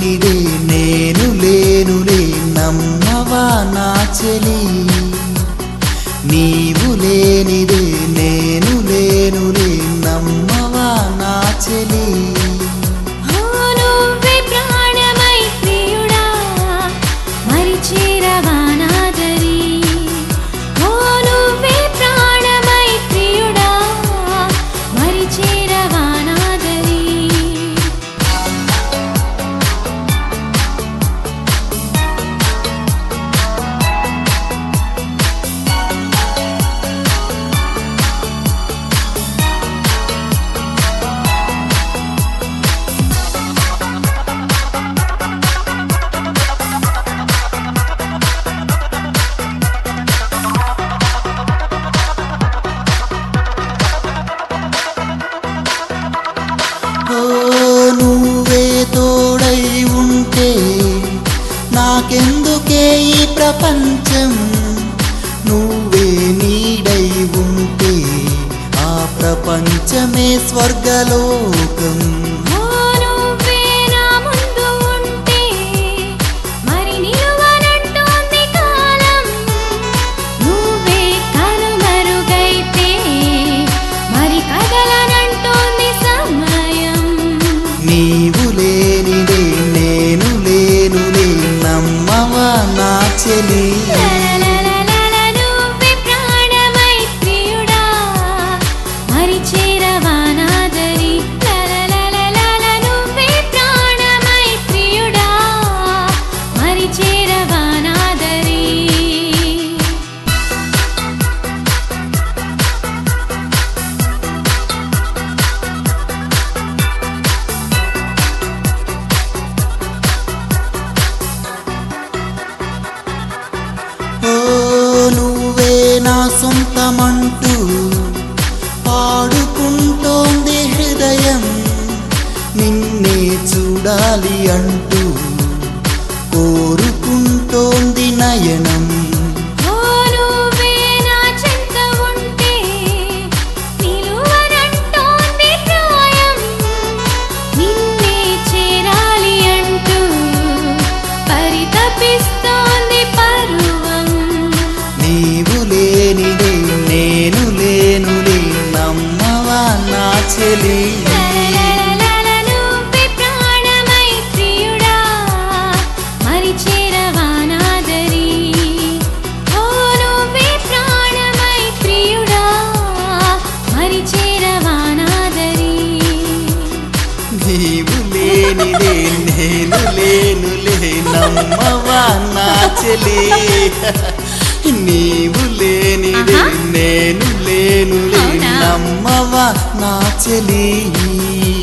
లేనిదే నేను లేనులే నమ్మవా నా చెలి నీవు లేనిదే నేను లేనులే నమ్మవా నా చెలి ఓ నువ్వే ప్రాణమై ప్రియుడా మరి చేరవా నాదరి ఓ నువ్వే ప్రాణమై ప్రియుడా మరి చేరవా నాదరి ఓ నువ్వే తోడై ఉంటే నాకెందుకే ఈ ప్రపంచం నువ్వే నీడై ఉంటే ఆ ప్రపంచమే స్వర్గలోకం ఓ నువ్వే నా ముందు ఉంటే మరి నిలువనంటోంది కాలం నువ్వే కనుమరుగైతే మరి కదలనంటోంది సమయం నీవు లేనిదే నేను లేనులే నమ్మవా నా చెలి లలలలలల నువ్వే ప్రాణమై ప్రియుడా మరి చేరవా నాదరి లలలలలల నువ్వే ప్రాణమై ప్రియుడా మరి చేరవా నాదరి ఓ నువ్వే నా సొంతమంటూ పాడుకుంటోంది హృదయం నిన్నే చూడాలి అంటూ కోరుకుంటోంది నయనం ఓ నువ్వే నా చెంత ఉంటే నిలువనంటోంది ప్రాయం నిన్నే చేరాలి అంటూ పరితపిస్తోంది పరువం నీవు లేనిదే నేను లేనులే నమ్మవా నా చెలి లలలలల నువ్వే ప్రాణమై ప్రియుడా మరి చేరవా నాదరి ఓ నువ్వే ప్రాణమై ప్రియుడా మరి చేరవా నాదరి నీవు లేనిదే నేను లేనులే నమ్మవా నా చెలి నీవు లేనిదే ఆహా. నేను లేనులే అవునా? నమ్మవా నా చెలి